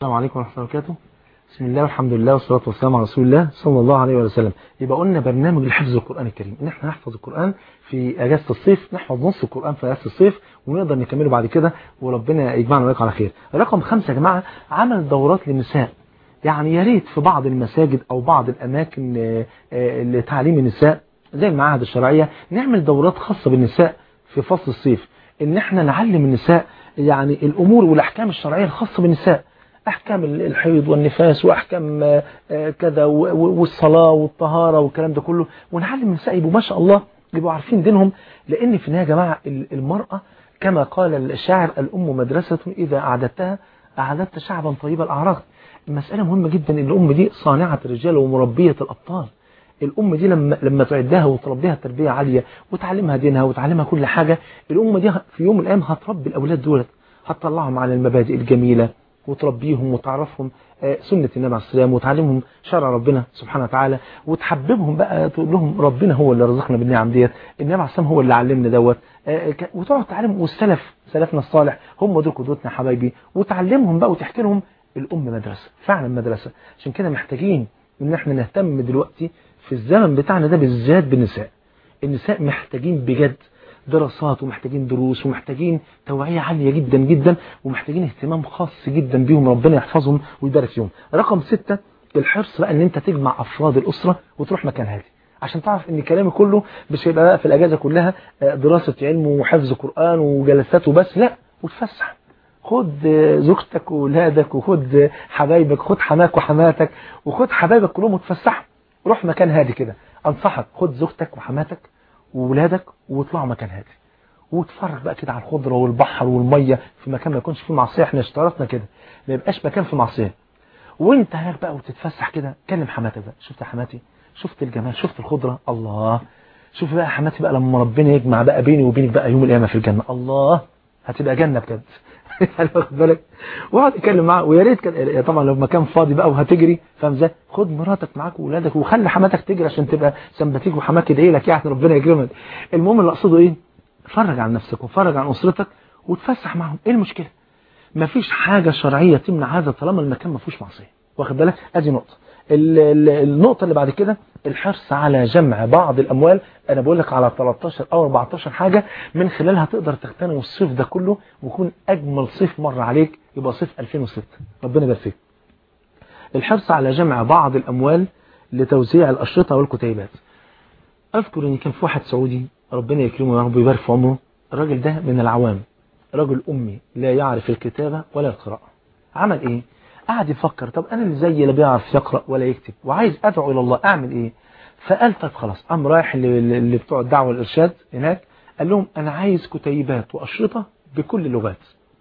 السلام عليكم ورحمة الله وبركاته بسم الله والحمد لله والصلاة والسلام على رسول الله صلى الله عليه وسلم يبقى قلنا برنامج لحفظ القرآن الكريم ان احنا نحفظ القرآن في اجازة الصيف نحفظ نص القرآن في اجازة الصيف ونقدر نكمله بعد كده وربنا يجمعنا وياكم على خير رقم خمسة يا جماعة عمل دورات للنساء يعني يا ريت في بعض المساجد او بعض الاماكن لتعليم النساء زي المعاهد الشرعية نعمل دورات خاصة بالنساء في فصل الصيف ان احنا نعلم النساء يعني الامور والاحكام الشرعية الخاصة بالنساء احكام الحيض والنفاس واحكام كذا والصلاة والطهارة والكلام ده كله ونعلم النساء يبقوا ما شاء الله يبقوا عارفين دينهم لان في النهاية يا جماعة المرأة كما قال الشاعر الام مدرسة اذا اعددتها اعددت شعبا طيب الاعراق المسألة مهمة جدا ان الام دي صانعة الرجال ومربية الابطال الام دي لما لما تعدها وتربيها تربية عالية وتعلمها دينها وتعلمها كل حاجة الام دي في يوم من الايام هتربي الاولاد دولت هتطلعهم على المبادئ الجميلة وتربيهم وتعرفهم سنة النبي عليه السلام وتعلمهم شرع ربنا سبحانه وتعالى وتحببهم بقى تقول لهم ربنا هو اللي رزقنا بالنعم ديت النبي عليه السلام هو اللي علمنا دوت وتقعد تعلمهم والسلف سلفنا الصالح هم دول قدوتنا حبايبي وتعلمهم بقى وتحكي لهم الأم مدرسة فعلا مدرسة عشان كده محتاجين ان احنا نهتم دلوقتي في الزمن بتاعنا ده بالذات بالنساء النساء محتاجين بجد دراسات ومحتاجين دروس ومحتاجين توعية عالية جدا جدا ومحتاجين اهتمام خاص جدا بيهم ربنا يحفظهم ويبارك فيهم رقم ستة الحرص بقى ان انت تجمع افراد الاسرة وتروح مكان هادي عشان تعرف ان كلامي كله مش هيبقى بقى في الاجازة كلها دراسة علم وحفظ قرآن وجلسات وبس لا وتفسح خد زوجتك وولادك وخد حبايبك خد حماك وحماتك وخد حبايبك كلهم وتفسحهم روح مكان هادي كده انصحك خد زوجتك وحماتك وولادك واطلعوا مكان هادي وتفرج بقى كده على الخضره والبحر والميه في مكان ما يكونش فيه معصيه احنا اشترطنا كده ما يبقاش مكان فيه معصيه وانت هناك بقى وتتفسح كده كلم حماتك بقى شفت يا حماتي شفت الجمال شفت الخضره الله شوف بقى حماتي بقى لما ربنا يجمع بقى بيني وبينك بقى يوم القيامه في الجنه الله هتبقى جنه بجد واخد بالك واقعد اتكلم معاه ويا ريت كان طبعا لو مكان فاضي بقى وهتجري فاهم ازاي خد مراتك معاك واولادك وخلي حماتك تجري عشان تبقى سمباتيك وحماك يدعي لك يعني ربنا يكرمك المهم اللي اقصده ايه فرج عن نفسك وفرج عن اسرتك وتفسح معاهم ايه المشكله مفيش حاجه شرعيه تمنع هذا طالما المكان ما فيهوش معصيه واخد بالك ادي نقطه النقطة اللي بعد كده الحرص على جمع بعض الأموال أنا بقول لك على 13 أو 14 حاجة من خلالها تقدر تغتنم الصيف ده كله ويكون أجمل صيف مر عليك يبقى صيف 2006 ربنا يبارك فيك الحرص على جمع بعض الأموال لتوزيع الأشرطة والكتيبات أذكر أن كان في واحد سعودي ربنا يكرمه يا رب ويبارك في عمره الراجل ده من العوام رجل أمي لا يعرف الكتابة ولا القراءة عمل إيه قعد يفكر طب انا اللي زي لا بيعرف يقرا ولا يكتب وعايز ادعو الى الله اعمل ايه فقال طب خلاص قام رايح اللي بتوع الدعوه والارشاد هناك قال لهم انا عايز كتيبات واشرطه بكل اللغات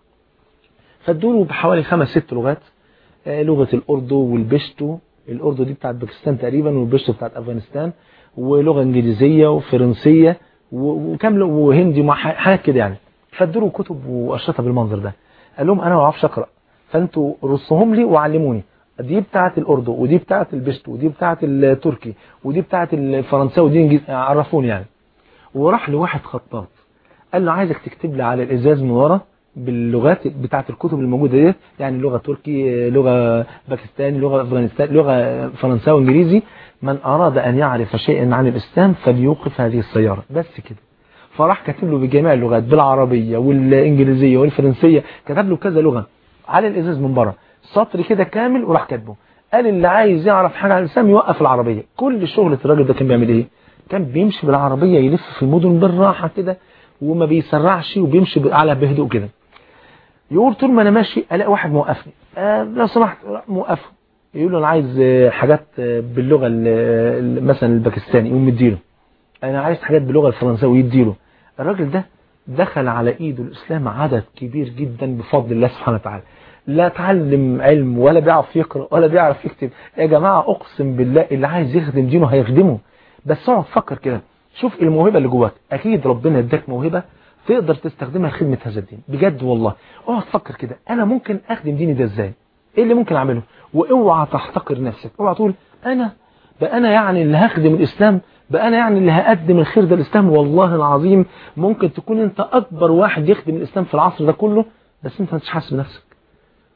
فادوا بحوالي خمس ست لغات لغه الاردو والبشتو الاردو دي بتاعت باكستان تقريبا والبشتو بتاعت افغانستان ولغه انجليزيه وفرنسيه وكام وهندي حاجات كده يعني فادوا كتب واشرطه بالمنظر ده قال لهم انا ما بعرفش اقرا فانتوا رصهم لي وعلموني دي بتاعه الاردو ودي بتاعه البشتو ودي بتاعه التركي ودي بتاعه الفرنساوي ودي الانجليزي عرفوني يعني وراح لواحد خطاط قال له عايزك تكتب لي على الازاز من ورا باللغات بتاعه الكتب الموجوده ديت يعني لغه تركي لغه باكستاني لغه افغانستاني لغه فرنساوي انجليزي من اراد ان يعرف شيئا عن الاسلام فليوقف هذه السياره بس كده فراح كاتب له بجميع اللغات بالعربيه والانجليزيه والفرنسيه كتب له كذا لغه على الازاز من بره سطر كده كامل وراح كاتبه قال اللي عايز يعرف حاجه عن الاسلام يوقف العربيه كل شغله الراجل ده كان بيعمل ايه كان بيمشي بالعربيه يلف في المدن بالراحه كده وما بيسرعش وبيمشي على بهدوء كده يقول طول ما انا ماشي الاقي واحد موقفني آه لو سمحت موقفه يقول له انا عايز حاجات باللغه مثلا الباكستاني يقوم مديله انا عايز حاجات باللغه الفرنساويه يديله الراجل ده دخل على ايده الاسلام عدد كبير جدا بفضل الله سبحانه وتعالى لا تعلم علم ولا بيعرف يقرا ولا بيعرف يكتب يا جماعه اقسم بالله اللي عايز يخدم دينه هيخدمه بس اقعد فكر كده شوف الموهبه اللي جواك اكيد ربنا اداك موهبه تقدر تستخدمها لخدمه هذا الدين بجد والله اقعد فكر كده انا ممكن اخدم ديني ده ازاي ايه اللي ممكن اعمله واوعى تحتقر نفسك اوعى تقول انا بقى انا يعني اللي هخدم الاسلام بقى انا يعني اللي هقدم الخير ده الاسلام والله العظيم ممكن تكون انت اكبر واحد يخدم الاسلام في العصر ده كله بس انت مش حاسس بنفسك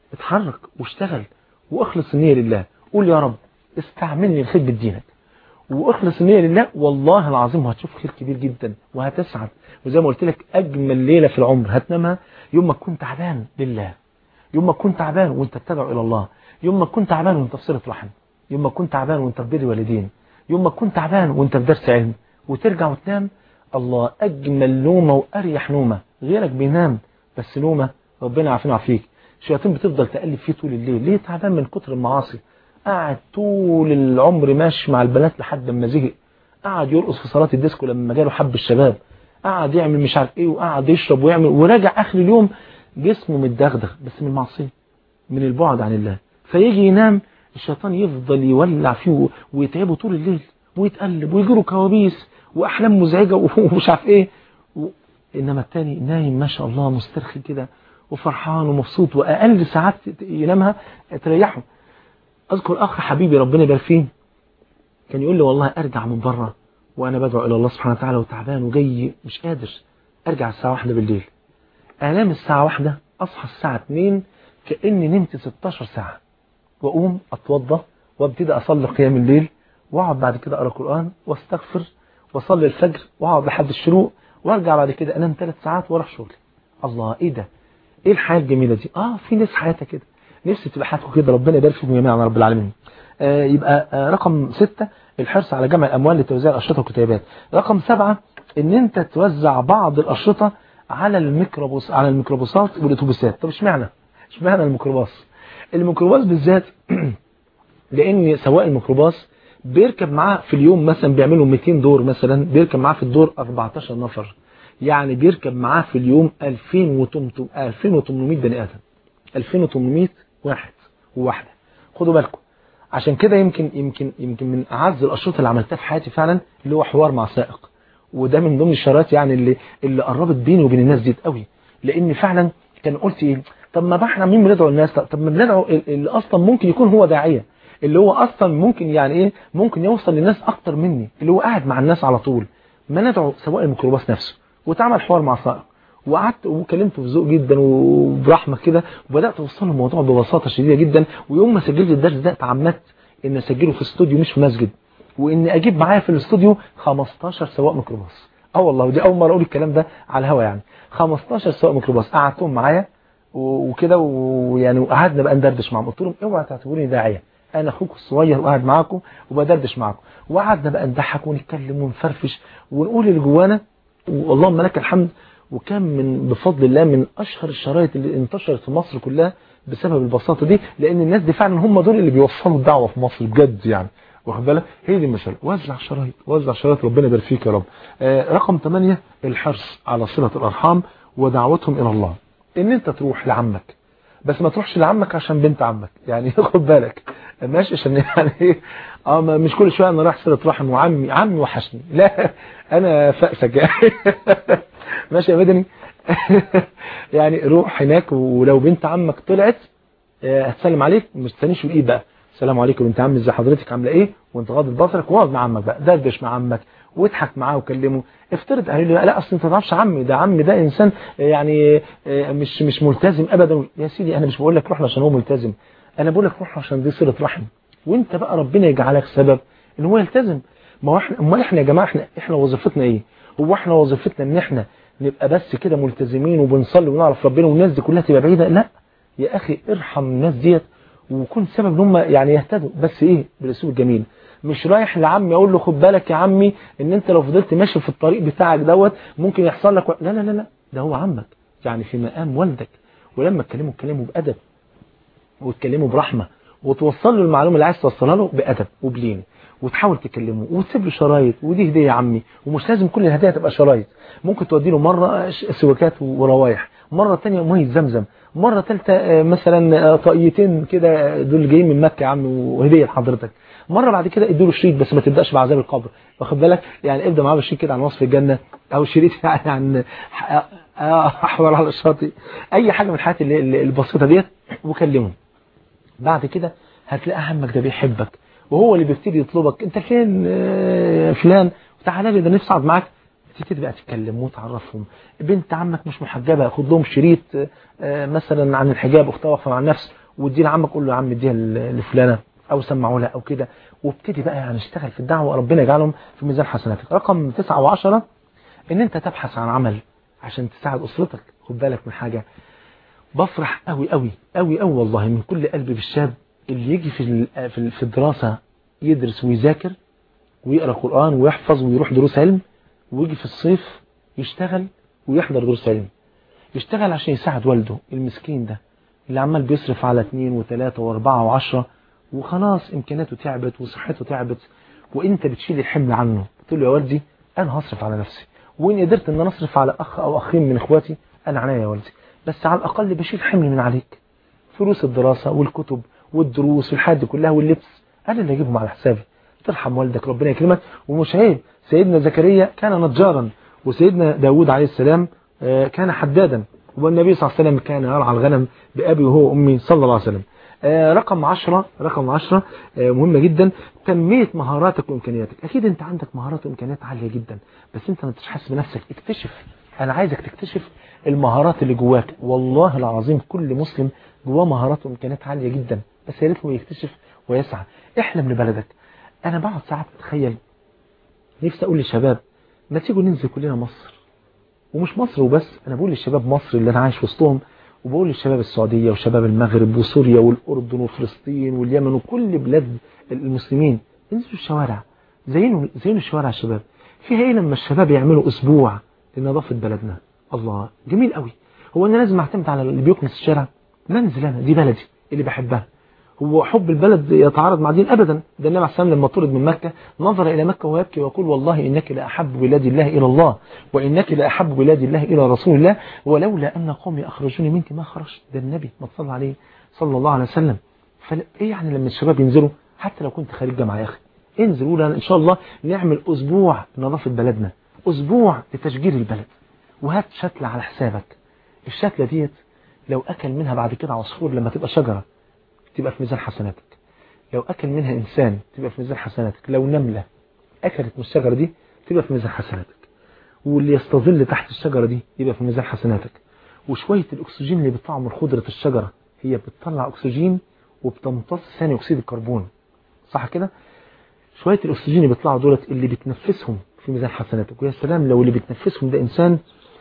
اتحرك واشتغل واخلص النية لله قول يا رب استعملني لخدمة دينك واخلص النية لله والله العظيم وهتشوف خير كبير جدا وهتسعد وزي ما قلت لك اجمل ليلة في العمر هتنامها يوم ما تكون تعبان لله يوم ما تكون تعبان وانت تدعو الى الله يوم ما تكون تعبان وانت في صله رحم يوم ما تكون تعبان وانت في بر والدين يوم ما تكون تعبان وانت في درس علم وترجع وتنام الله اجمل نومه واريح نومه غيرك بينام بس نومه ربنا عافينا وعافيك الشياطين بتفضل تقلب فيه طول الليل ليه تعبان من كتر المعاصي قاعد طول العمر ماشي مع البنات لحد ما زهق قعد يرقص في صلاة الديسكو لما جاله حب الشباب قعد يعمل مش عارف ايه وقعد يشرب ويعمل وراجع اخر اليوم جسمه متدغدغ بس من المعصيه من البعد عن الله فيجي ينام الشيطان يفضل يولع فيه ويتعبه طول الليل ويتقلب ويجيله كوابيس واحلام مزعجه ومش عارف ايه و... انما التاني نايم ما شاء الله مسترخي كده وفرحان ومبسوط واقل ساعات ينامها تريحه اذكر اخ حبيبي ربنا يبارك فيه كان يقول لي والله ارجع من بره وانا بدعو الى الله سبحانه وتعالى وتعبان وجاي مش قادر ارجع الساعه واحدة بالليل انام الساعه واحدة اصحى الساعه 2 كاني نمت 16 ساعه واقوم اتوضى وابتدي اصلي قيام الليل واقعد بعد كده اقرا قران واستغفر واصلي الفجر واقعد لحد الشروق وارجع بعد كده انام ثلاث ساعات واروح شغلي الله ايه ده ايه الحياه الجميله دي اه في ناس حياتها كده نفسي تبقى حياتكم كده ربنا يبارك فيكم جميعا يا رب العالمين آه يبقى آه رقم ستة الحرص على جمع الاموال لتوزيع الاشرطه والكتيبات رقم سبعة ان انت توزع بعض الاشرطه على الميكروبوس على الميكروباصات والاتوبيسات طب اشمعنى اشمعنى الميكروباص الميكروباص بالذات لان سواق الميكروباص بيركب معاه في اليوم مثلا بيعملوا 200 دور مثلا بيركب معاه في الدور 14 نفر يعني بيركب معاه في اليوم 2800 2800 بني ادم 2800 واحد وواحده خدوا بالكم عشان كده يمكن يمكن يمكن من اعز الاشرطه اللي عملتها في حياتي فعلا اللي هو حوار مع سائق وده من ضمن الشرات يعني اللي اللي قربت بيني وبين الناس دي قوي لان فعلا كان قلت ايه طب ما احنا مين بندعو الناس طب ما بندعو اللي اصلا ممكن يكون هو داعيه اللي هو اصلا ممكن يعني ايه ممكن يوصل للناس اكتر مني اللي هو قاعد مع الناس على طول ما ندعو سواق الميكروباص نفسه وتعمل حوار مع سائق وقعدت وكلمته بذوق جدا وبرحمه كده وبدات اوصل له الموضوع ببساطه شديده جدا ويوم ما سجلت الدرس ده اتعمدت ان اسجله في استوديو مش في مسجد وان اجيب معايا في الاستوديو 15 سواق ميكروباص اه والله ودي اول مره اقول الكلام ده على الهوا يعني 15 سواق ميكروباص قعدتهم معايا وكده ويعني وقعدنا بقى ندردش معاهم قلت لهم اوعى تعتبروني داعيه انا اخوكم الصغير وقاعد معاكم وبدردش معاكم وقعدنا بقى نضحك ونتكلم ونفرفش ونقول اللي جوانا واللهم لك الحمد وكان من بفضل الله من اشهر الشرايط اللي انتشرت في مصر كلها بسبب البساطه دي لان الناس دي فعلا هم دول اللي بيوصلوا الدعوه في مصر بجد يعني واخد بالك هي دي المساله وزع شرايط وزع شرايط ربنا يبارك فيك يا رب آه رقم 8 الحرص على صله الارحام ودعوتهم الى الله ان انت تروح لعمك بس ما تروحش لعمك عشان بنت عمك يعني خد بالك ماشي عشان يعني ايه اه مش كل شويه انا رايح صله رحم وعمي عمي وحشني لا انا فأسك يعني ماشي يا مدني يعني روح هناك ولو بنت عمك طلعت هتسلم عليك مش تستنيش الايد بقى السلام عليكم بنت عمي ازي حضرتك عامله ايه وانت غاضب بصرك واقعد مع عمك بقى دردش مع عمك واضحك معاه وكلمه افترض قال لي لا اصل انت ما تعرفش عمي ده عمي ده انسان يعني مش مش ملتزم ابدا يا سيدي انا مش بقول لك روح عشان هو ملتزم انا بقول لك روح عشان دي صله رحم وانت بقى ربنا يجعلك سبب ان هو يلتزم ما هو احنا امال احنا يا جماعه احنا احنا وظيفتنا ايه هو احنا وظيفتنا ان احنا نبقى بس كده ملتزمين وبنصلي ونعرف ربنا والناس دي كلها تبقى بعيده لا يا اخي ارحم الناس ديت وكون سبب ان هم يعني يهتدوا بس ايه بالاسلوب الجميل مش رايح لعمي اقول له خد بالك يا عمي ان انت لو فضلت ماشي في الطريق بتاعك دوت ممكن يحصل لك و... لا لا لا لا ده هو عمك يعني في مقام والدك ولما تكلمه تكلمه بادب وتكلمه برحمه وتوصل له المعلومه اللي عايز توصلها له بادب وبلين وتحاول تكلمه وتسيب له شرايط ودي هديه يا عمي ومش لازم كل الهدايا تبقى شرايط ممكن تودي له مره سواكات وروايح مره ثانيه ميه زمزم مرة ثالثه مثلا طاقيتين كده دول جايين من مكة يا عم وهدية لحضرتك مرة بعد كده ادوا له شريط بس ما تبداش بعذاب القبر واخد بالك يعني ابدا معاه بالشريط كده عن وصف الجنة او شريط يعني عن احوال على الشاطئ اي حاجة من الحاجات البسيطة ديت وكلمه بعد كده هتلاقي عمك ده بيحبك وهو اللي بيبتدي يطلبك انت فين فلان تعالى لي ده نفسي اقعد معاك تبتدي بقى تتكلم وتعرفهم بنت عمك مش محجبة خد لهم شريط مثلا عن الحجاب اختها واقفه مع النفس واديه لعمك قول له يا عم اديها لفلانه او سمعوا لها او كده وابتدي بقى يعني اشتغل في الدعوه ربنا يجعلهم في ميزان حسناتك رقم 9 و10 ان انت تبحث عن عمل عشان تساعد اسرتك خد بالك من حاجه بفرح قوي قوي قوي قوي والله من كل قلبي بالشاب اللي يجي في في الدراسه يدرس ويذاكر ويقرا قران ويحفظ ويروح دروس علم ويجي في الصيف يشتغل ويحضر دروس علم يشتغل عشان يساعد والده المسكين ده اللي عمال بيصرف على اثنين وثلاثة واربعة وعشرة وخلاص امكاناته تعبت وصحته تعبت وانت بتشيل الحمل عنه تقول له يا والدي انا هصرف على نفسي وان قدرت ان انا اصرف على اخ او اخين من اخواتي انا عناية يا والدي بس على الاقل بشيل حمل من عليك فلوس الدراسة والكتب والدروس والحاجات دي كلها واللبس انا اللي اجيبهم على حسابي ترحم والدك ربنا يكرمك ومش عيب سيدنا زكريا كان نجارا وسيدنا داود عليه السلام كان حدادا والنبي صلى الله عليه وسلم كان يرعى الغنم بأبي وهو أمي صلى الله عليه وسلم رقم عشرة رقم عشرة مهمة جدا تنمية مهاراتك وإمكانياتك أكيد أنت عندك مهارات وإمكانيات عالية جدا بس أنت ما تحس بنفسك اكتشف أنا عايزك تكتشف المهارات اللي جواك والله العظيم كل مسلم جواه مهارات وإمكانيات عالية جدا بس يا ريته يكتشف ويسعى احلم لبلدك أنا بقعد ساعات أتخيل نفسي أقول للشباب ما تيجوا ننزل كلنا مصر ومش مصر وبس انا بقول للشباب مصر اللي انا عايش وسطهم وبقول للشباب السعودية وشباب المغرب وسوريا والأردن وفلسطين واليمن وكل بلاد المسلمين انزلوا الشوارع زينوا زينوا الشوارع الشباب فيها ايه لما الشباب يعملوا اسبوع لنظافة بلدنا الله جميل قوي هو انا لازم اعتمد على اللي بيكنس الشارع ننزل انا دي بلدي اللي بحبها هو حب البلد يتعارض مع دين ابدا ده النبي عليه السلام لما طرد من مكة نظر الى مكة ويبكي ويقول والله انك لاحب بلاد الله الى الله وانك لاحب بلاد الله الى رسول الله ولولا ان قومي اخرجوني منك ما خرجت ده النبي ما تصلى عليه صلى الله عليه وسلم فايه يعني لما الشباب ينزلوا حتى لو كنت خارج جامعه يا اخي انزلوا لنا ان شاء الله نعمل اسبوع نظافه بلدنا اسبوع لتشجير البلد وهات شتله على حسابك الشتله ديت لو اكل منها بعد كده عصفور لما تبقى شجره تبقى في ميزان حسناتك لو أكل منها إنسان تبقى في ميزان حسناتك لو نملة أكلت من الشجرة دي تبقى في ميزان حسناتك واللي يستظل تحت الشجرة دي يبقى في ميزان حسناتك وشوية الأكسجين اللي بيطلعوا من خضرة الشجرة هي بتطلع أكسجين وبتمتص ثاني أكسيد الكربون صح كده شوية الأكسجين اللي بيطلعوا دولت اللي بتنفسهم في ميزان حسناتك ويا سلام لو اللي بتنفسهم ده إنسان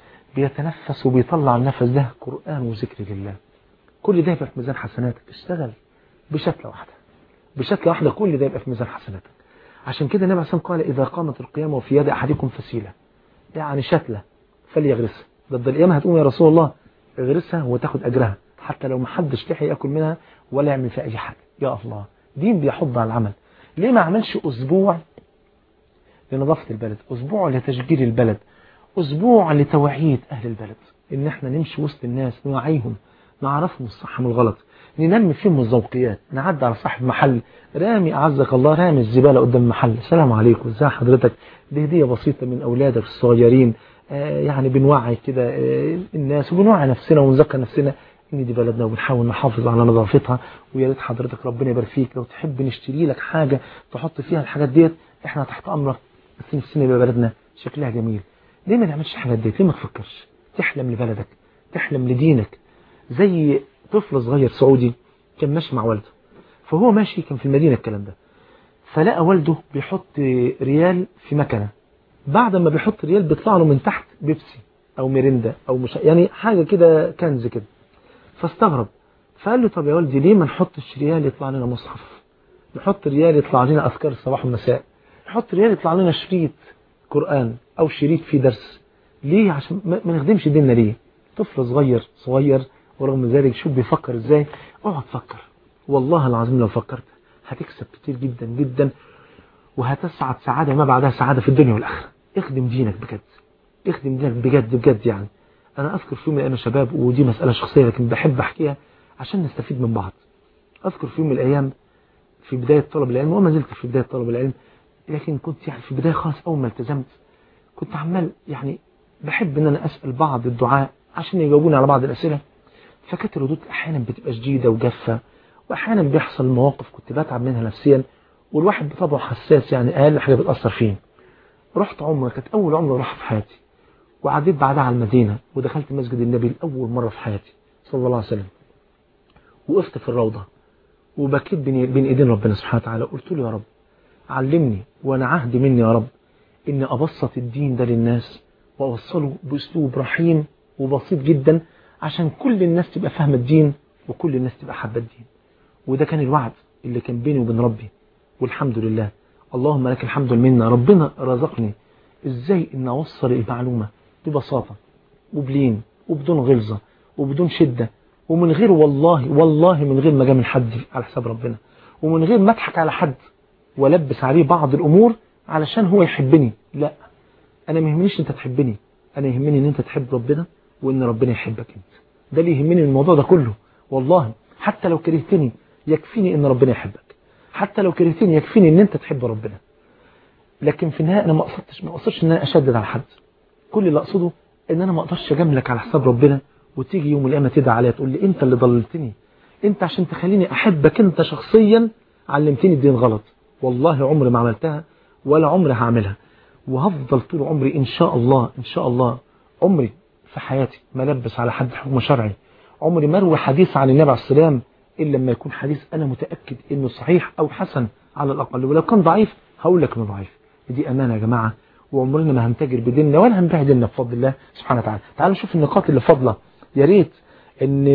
بيتنفس وبيطلع النفس ده قرآن وذكر لله كل ده يبقى في ميزان حسناتك اشتغل بشكلة واحدة بشكلة واحدة كل ده يبقى في ميزان حسناتك عشان كده النبي عليه قال إذا قامت القيامة وفي يد أحدكم فسيلة يعني شتلة فليغرسها ضد القيامة هتقوم يا رسول الله اغرسها وتاخد أجرها حتى لو ما حدش لحق ياكل منها ولا يعمل فيها أي حاجة يا الله دين بيحض على العمل ليه ما عملش أسبوع لنظافة البلد أسبوع لتشجير البلد أسبوع لتوعية أهل البلد إن احنا نمشي وسط الناس نوعيهم نعرفهم الصح من الغلط ننمي فيهم الذوقيات نعدي على صاحب محل رامي أعزك الله رامي الزبالة قدام المحل السلام عليكم ازي حضرتك دي هدية بسيطة من أولادك الصغيرين آه يعني بنوعي كده آه الناس وبنوعي نفسنا ونذكر نفسنا ان دي بلدنا وبنحاول نحافظ على نظافتها ويا ريت حضرتك ربنا يبارك فيك لو تحب نشتري لك حاجة تحط فيها الحاجات ديت احنا تحت امرك بس نفسنا يبقى بلدنا شكلها جميل ليه ما نعملش الحاجات ديت ليه ما تفكرش تحلم لبلدك تحلم لدينك زي طفل صغير سعودي كان ماشي مع والده فهو ماشي كان في المدينة الكلام ده فلقى والده بيحط ريال في مكنة بعد ما بيحط ريال بيطلع له من تحت بيبسي او ميريندا او مش يعني حاجة كده كنز كده فاستغرب فقال له طب يا والدي ليه ما نحطش ريال يطلع لنا مصحف نحط ريال يطلع لنا اذكار الصباح والمساء نحط ريال يطلع لنا شريط قرآن او شريط فيه درس ليه عشان ما نخدمش ديننا ليه طفل صغير صغير ورغم ذلك شوف بيفكر ازاي اقعد فكر والله العظيم لو فكرت هتكسب كتير جدا جدا وهتسعد سعادة ما بعدها سعادة في الدنيا والآخرة اخدم دينك بجد اخدم دينك بجد بجد يعني انا اذكر في يوم من الايام شباب ودي مسألة شخصية لكن بحب احكيها عشان نستفيد من بعض اذكر في يوم من الايام في بداية طلب العلم وما زلت في بداية طلب العلم لكن كنت يعني في بداية خالص اول ما التزمت كنت عمال يعني بحب ان انا اسأل بعض الدعاء عشان يجاوبوني على بعض الاسئلة فكانت الردود احيانا بتبقى شديدة وجافة واحيانا بيحصل مواقف كنت بتعب منها نفسيا والواحد بطبعه حساس يعني اقل حاجة بتأثر فيه رحت عمره كانت اول عمره اروحها في حياتي وعديت بعدها على المدينه ودخلت مسجد النبي لاول مره في حياتي صلى الله عليه وسلم وقفت في الروضه وبكيت بين بين ايدين ربنا سبحانه وتعالى قلت له يا رب علمني وانا عهد مني يا رب ان ابسط الدين ده للناس واوصله باسلوب رحيم وبسيط جدا عشان كل الناس تبقى فاهمه الدين وكل الناس تبقى حابه الدين وده كان الوعد اللي كان بيني وبين ربي والحمد لله اللهم لك الحمد والمنه ربنا رزقني ازاي ان اوصل المعلومه ببساطه وبلين وبدون غلظه وبدون شده ومن غير والله والله من غير ما جامل حد على حساب ربنا ومن غير ما اضحك على حد والبس عليه بعض الامور علشان هو يحبني لا انا ما يهمنيش انت تحبني انا يهمني ان انت تحب ربنا وان ربنا يحبك انت ده اللي يهمني من الموضوع ده كله والله حتى لو كرهتني يكفيني ان ربنا يحبك حتى لو كرهتني يكفيني ان انت تحب ربنا لكن في النهايه انا ما قصدتش ما قصدتش ان انا اشدد على حد كل اللي اقصده ان انا ما اقدرش اجاملك على حساب ربنا وتيجي يوم القيامه تدعي عليا تقول لي انت اللي ضللتني انت عشان تخليني احبك انت شخصيا علمتني الدين غلط والله عمري ما عملتها ولا عمري هعملها وهفضل طول عمري ان شاء الله ان شاء الله عمري في حياتي ما لبس على حد حكم شرعي عمري ما اروي حديث عن النبي عليه السلام الا لما يكون حديث انا متاكد انه صحيح او حسن على الاقل ولو كان ضعيف هقول لك انه ضعيف دي امانه يا جماعه وعمرنا ما هنتاجر بديننا ولا هنبيع ديننا بفضل الله سبحانه وتعالى تعالوا نشوف النقاط اللي فاضله يا ريت ان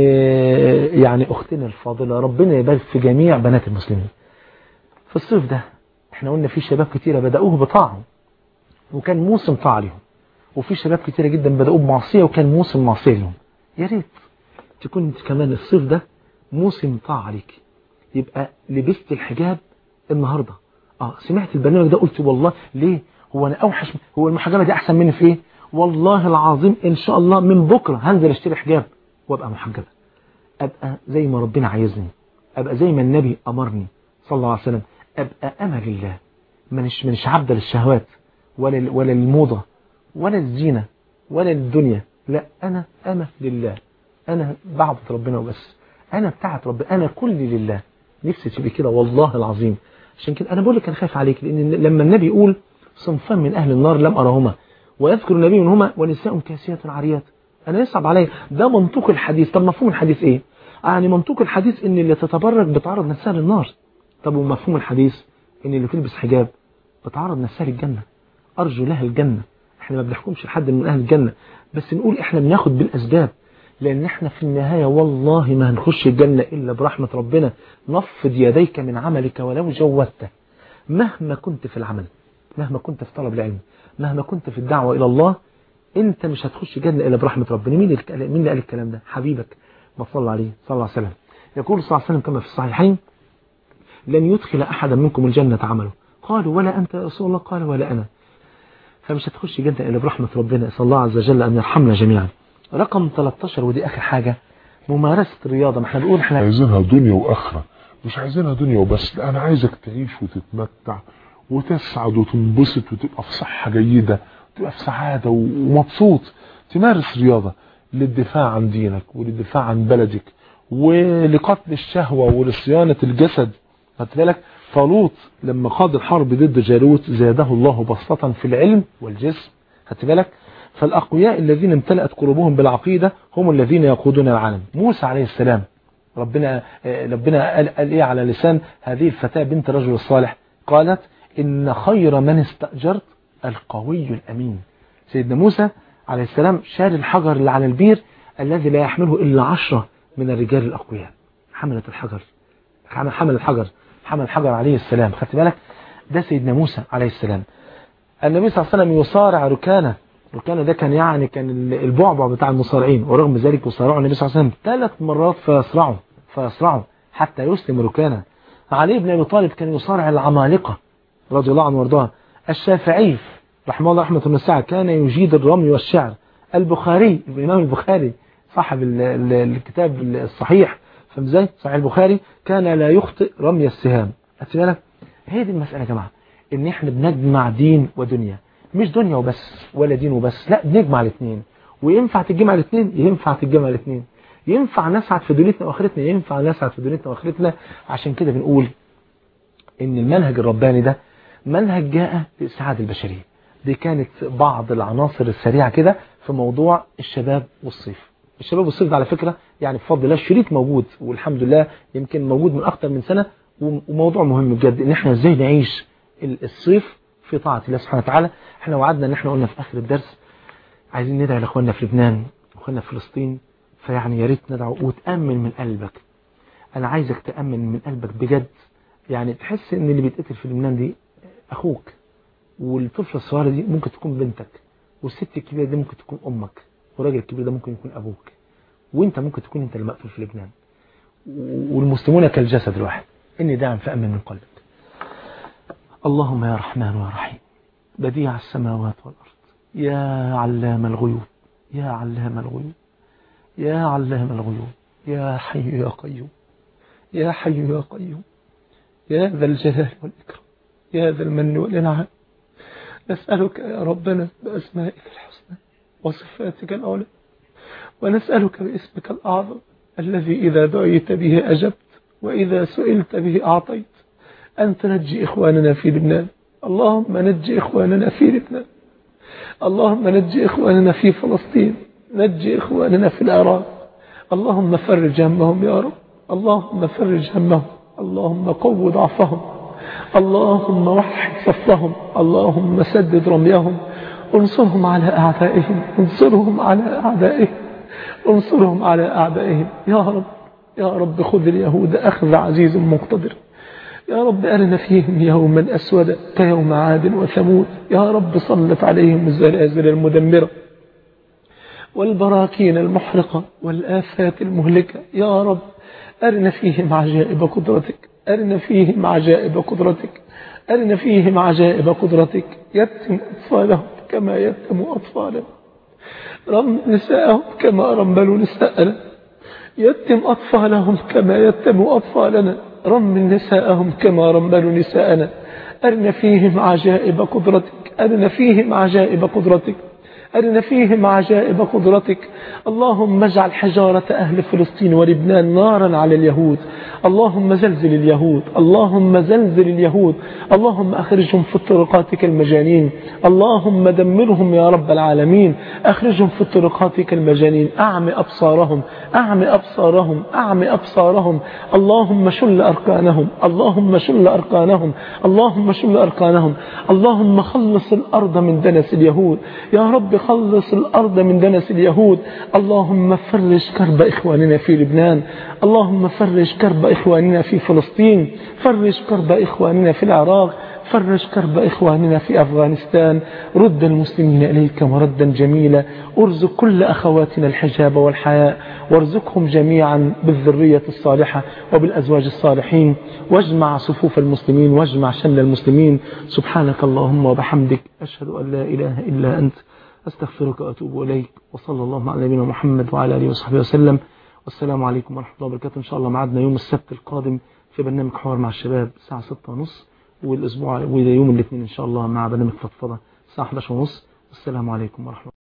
يعني اختنا الفاضله ربنا يبارك في جميع بنات المسلمين في الصيف ده احنا قلنا في شباب كتيره بداوه بطاعه وكان موسم طاعه لهم وفي شباب كتيره جدا بداوه بمعصيه وكان موسم معصيه لهم يا ريت تكون انت كمان الصيف ده موسم طاعه عليك يبقى لبست الحجاب النهارده اه سمعت البرنامج ده قلت والله ليه هو انا اوحش هو المحجبه دي احسن مني في ايه والله العظيم ان شاء الله من بكره هنزل اشتري حجاب وابقى محجبه ابقى زي ما ربنا عايزني ابقى زي ما النبي امرني صلى الله عليه وسلم ابقى انا لله مش مش عبد للشهوات ولا ولا للموضه ولا الزينه ولا للدنيا لا انا انا لله انا بعبد ربنا وبس انا بتاعت ربنا انا كلي لله نفسي تبقى كده والله العظيم عشان كده انا بقول لك انا خايف عليك لان لما النبي يقول صنفان من اهل النار لم ارهما ويذكر النبي منهما ونساء كاسيات عاريات انا يصعب عليا ده منطوق الحديث طب مفهوم الحديث ايه يعني منطوق الحديث ان اللي تتبرج بتعرض نفسها للنار طب ومفهوم الحديث ان اللي تلبس حجاب بتعرض نفسها للجنه ارجو لها الجنه احنا ما بنحكمش لحد من اهل الجنه بس نقول احنا بناخد بالاسباب لان احنا في النهايه والله ما هنخش الجنه الا برحمه ربنا نفض يديك من عملك ولو جودته مهما كنت في العمل مهما كنت في طلب العلم مهما كنت في الدعوة إلى الله أنت مش هتخش جنة إلا برحمة ربنا مين اللي مين اللي قال الكلام ده حبيبك ما صلى عليه صلى الله عليه وسلم يقول صلى الله عليه وسلم كما في الصحيحين لن يدخل أحدا منكم الجنة عمله قالوا ولا أنت يا رسول الله قال ولا أنا فمش هتخش جنة إلا برحمة ربنا صلى الله عز وجل أن يرحمنا جميعا رقم 13 ودي آخر حاجة ممارسة الرياضة ما احنا بنقول احنا عايزينها دنيا وآخرة مش عايزينها دنيا وبس لا أنا عايزك تعيش وتتمتع وتسعد وتنبسط وتبقى في صحة جيدة وتبقى في سعادة ومبسوط تمارس رياضة للدفاع عن دينك وللدفاع عن بلدك ولقتل الشهوة ولصيانة الجسد خدت بالك طالوت لما قاد الحرب ضد جالوت زاده الله بسطة في العلم والجسم خدت بالك فالأقوياء الذين امتلأت قلوبهم بالعقيدة هم الذين يقودون العالم موسى عليه السلام ربنا ربنا قال, قال ايه على لسان هذه الفتاة بنت رجل الصالح قالت إن خير من استأجرت القوي الأمين سيدنا موسى عليه السلام شال الحجر اللي على البير الذي لا يحمله إلا عشرة من الرجال الأقوياء حملة الحجر حمل الحجر حمل الحجر عليه السلام خدت بالك ده سيدنا موسى عليه السلام النبي صلى الله عليه وسلم يصارع ركانه ركانه ده كان يعني كان البعبع بتاع المصارعين ورغم ذلك يصارعه النبي صلى الله عليه وسلم ثلاث مرات فيصرعه فيصرعه حتى يسلم ركانه علي بن ابي طالب كان يصارع العمالقه رضي الله عنه وارضاه الشافعي رحمه الله رحمه الله كان يجيد الرمي والشعر البخاري الإمام البخاري صاحب الكتاب الصحيح فهم ازاي صحيح البخاري كان لا يخطئ رمي السهام بالك هي دي المسألة يا جماعة ان احنا بنجمع دين ودنيا مش دنيا وبس ولا دين وبس لا بنجمع الاثنين وينفع تجمع الاثنين ينفع تجمع الاثنين ينفع نسعد في دنيتنا واخرتنا ينفع نسعد في دنيتنا واخرتنا عشان كده بنقول ان المنهج الرباني ده منهج جاء لإسعاد البشرية دي كانت بعض العناصر السريعة كده في موضوع الشباب والصيف الشباب والصيف ده على فكرة يعني بفضل الله الشريط موجود والحمد لله يمكن موجود من أكتر من سنة وموضوع مهم بجد ان احنا ازاي نعيش الصيف في طاعة الله سبحانه وتعالى احنا وعدنا ان احنا قلنا في اخر الدرس عايزين ندعي لاخواننا في لبنان واخواننا في فلسطين فيعني يا ريت ندعو وتأمن من قلبك انا عايزك تأمن من قلبك بجد يعني تحس ان اللي بيتقتل في لبنان دي اخوك والطفلة الصغيرة دي ممكن تكون بنتك والست الكبيرة دي ممكن تكون امك والراجل الكبير ده ممكن يكون ابوك وانت ممكن تكون انت المقتول في لبنان والمسلمون كالجسد الواحد إني داعم فأمن من قلبك اللهم يا رحمن يا رحيم بديع السماوات والأرض يا علام الغيوب يا علام الغيوب يا علام الغيوب يا حي يا قيوم يا حي يا قيوم يا ذا الجلال والإكرام يا ذا المن والإنعام نسألك يا ربنا بأسمائك الحسنى وصفاتك العلى ونسألك باسمك الأعظم الذي إذا دعيت به أجبت وإذا سئلت به أعطيت أن تنجي إخواننا في لبنان اللهم نجي إخواننا في لبنان اللهم نجي إخواننا في فلسطين نجي إخواننا في العراق اللهم فرج همهم يا رب اللهم فرج همهم اللهم قو ضعفهم اللهم وحد صفهم اللهم سدد رميهم انصرهم على أعدائهم انصرهم على أعدائهم انصرهم على أعدائهم يا رب يا رب خذ اليهود أخذ عزيز مقتدر يا رب أرنا فيهم يوما أسودا كيوم عاد وثمود يا رب صلت عليهم الزلازل المدمرة والبراكين المحرقة والآفات المهلكة يا رب أرنا فيهم عجائب قدرتك أرنا فيهم عجائب قدرتك أرنا فيهم عجائب قدرتك يتم أطفالهم كما يتم أطفالهم رم نساءهم كما رملوا نساءنا يتم أطفالهم كما يتم أطفالنا رم نساءهم كما رملوا نساءنا أرنا فيهم عجائب قدرتك أرنا فيهم عجائب قدرتك أرنا فيهم عجائب قدرتك اللهم اجعل حجارة أهل فلسطين ولبنان نارا على اليهود اللهم زلزل اليهود اللهم زلزل اليهود اللهم أخرجهم في الطرقات كالمجانين اللهم دمرهم يا رب العالمين أخرجهم في الطرقات كالمجانين أعمي أبصارهم أعمي أبصارهم أعمي أبصارهم اللهم شل أركانهم اللهم شل أركانهم اللهم شل أركانهم اللهم خلص الأرض من دنس اليهود يا رب خلص الأرض من دنس اليهود اللهم فرج كرب إخواننا في لبنان اللهم فرج كرب إخواننا في فلسطين فرج كرب إخواننا في العراق فرج كرب إخواننا في أفغانستان رد المسلمين إليك مردا جميلا ارزق كل أخواتنا الحجاب والحياء وارزقهم جميعا بالذرية الصالحة وبالأزواج الصالحين واجمع صفوف المسلمين واجمع شمل المسلمين سبحانك اللهم وبحمدك أشهد أن لا إله إلا أنت أستغفرك وأتوب إليك وصلى الله على نبينا محمد وعلى آله وصحبه وسلم والسلام عليكم ورحمة الله وبركاته إن شاء الله معادنا يوم السبت القادم في برنامج حوار مع الشباب الساعة 6:30 والأسبوع ويوم الاثنين إن شاء الله مع برنامج فضفضة الساعة 11:30 والسلام عليكم ورحمة الله